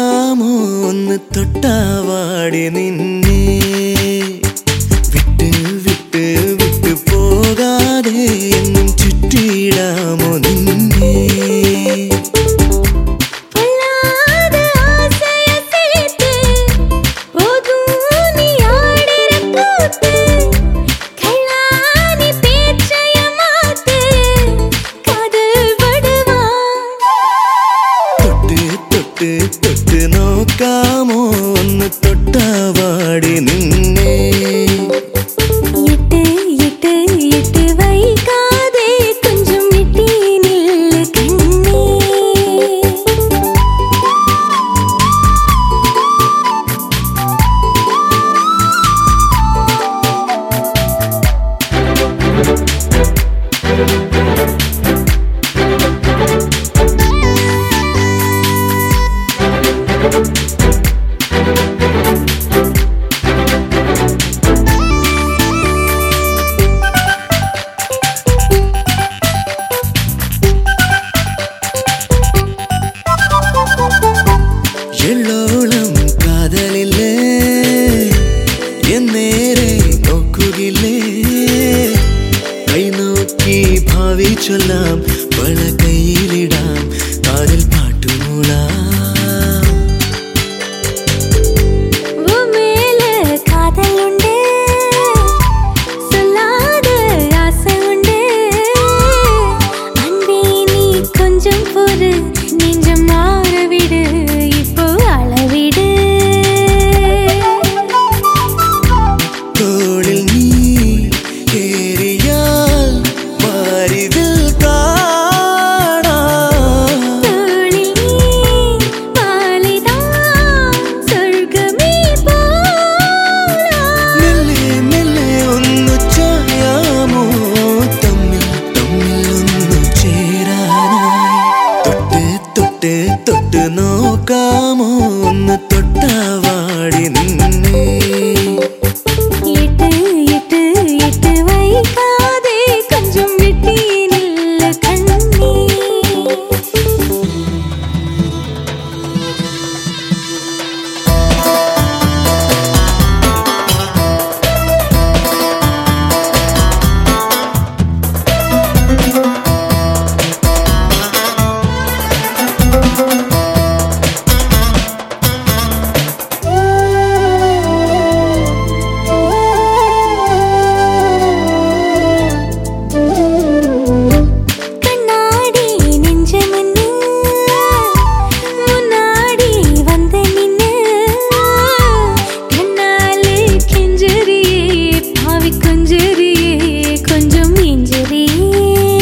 നോക്കാമോ ഒന്ന് തൊട്ടാവാടി നിന്നെ വിട്ട് വിട്ട് വിട്ട് പോകാതെ എന്നും ചുറ്റിയിടാമോ നിന്നെ பொல்லாத ஆசைய சேர்த்து போதும் நீ ஆடுற கூத்து கல்லாணி பேச்சைய மாத்து காதல் படுவா തൊട്ട് തൊട്ട് തൊട്ട് നോക്കാമോ ഒന്ന് തൊട്ടാവാടി നിന്നെ எட்டு எட்டு எட்டு வைக்காதே கொஞ்சம் எட்டி நில்லு கண்ணே എള്ളോളം കാതലില്ലേ എന്നേരെ നോക്കുകില്ലേ കൈ നോക്കി ഭാവി ചൊല്ലാം വള കയ്യിലിടാം കാതിൽ പാട്ടുമൂളാം உன் மேல காதல் உண்டு சொல்லாத ஆசை உண்டு அன்பே நீ கொஞ்சம் பொறு நெஞ்சம் மாற விடு இப்போ அளவிடு തോളിൽ നീ ഏറിയാൽ മാറിതിൽ കാണാം தோளில் நீ மாலைதான் சொர்க்கமே போலாம் മെല്ലെ മെല്ലെ ഒന്നു ചായാമോ തമ്മിൽ തമ്മിൽ ഒന്നു ചേരാനായി തൊട്ട് തൊട്ട് തൊട്ട് നോക്കാമോ ഒന്ന് തൊട്ടാവാടി നിന്നെ எட்டு எட்டு எட்டு வைக்காதே கொஞ்சம் விட்டி நில்லு கண்ணே கண்ணாடி நெஞ்சமன்னு முன்னாடி வந்த நின்னு கண்ணாலே கெஞ்சரியே பாவி கொஞ்சரியே கொஞ்சம் இஞ்சரியே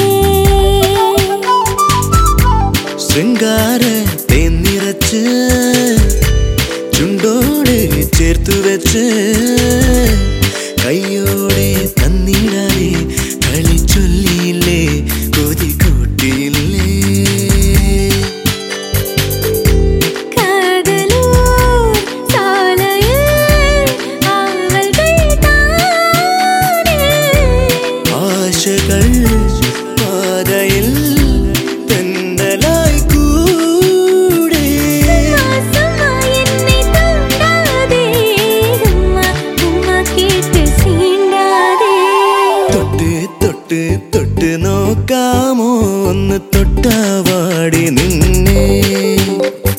ശൃംഗാര തേന്നിറച്ച് ചുണ്ടോട് ചേർത്തു വെച്ച് കയ്യോടെ തന്നിടാതെ കളി ചൊല്ലിയില്ലേ കൊതി കൂട്ടിയില്ലേ காதலூர் சாலையில் ஆவல்கள் தானே ആശകൾ പാതയിൽ തെന്നലായി കൂടെ சும்மா என்னை தூண்டாதே உம்மா உம்மா கேட்டு சீண்டாதே തൊട്ട് തൊട്ട് തൊട്ട് നോക്കാമോ ഒന്ന് തൊട്ടാവാടി നിന്നെ